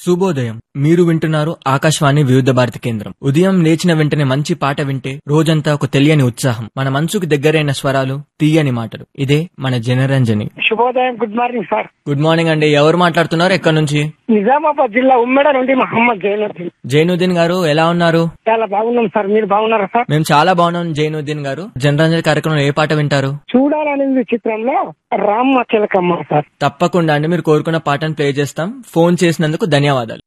శుభోదయం మీరు వింటున్నారు ఆకాశవాణి వివిధ భారతి కేంద్రం ఉదయం లేచిన వెంటనే మంచి పాట వింటే రోజంతా ఒక తెలియని ఉత్సాహం మన మనసుకు దగ్గరైన స్వరాలు తీయని మాటలు ఇదే మన జనరంజని శుభోదయం good morning sir good morning అండి ఎవరు మాట్లాడుతున్నారు ఎక్కడి నుంచి నిజామాబాద్ జిల్లా ఉమ్మెడ నుండి మహమ్మద్ జైనుద్దీన్ జైనుద్దీన్ గారు ఎలా ఉన్నారు చాలా బాగున్నాం సార్ మీరు బాగున్నారా సార్ మేము చాలా బాగున్నాం జైనుద్దీన్ గారు జనరంజన్ కార్యక్రమంలో ఏ పాట వింటారు చూడాలనేది చిత్రంలో రామ్మ చిలకమ్మ సార్ తప్పకుండా అండి మీరు కోరుకున్న పాటను ప్లే చేస్తాం ఫోన్ చేసినందుకు ధన్యవాదాలు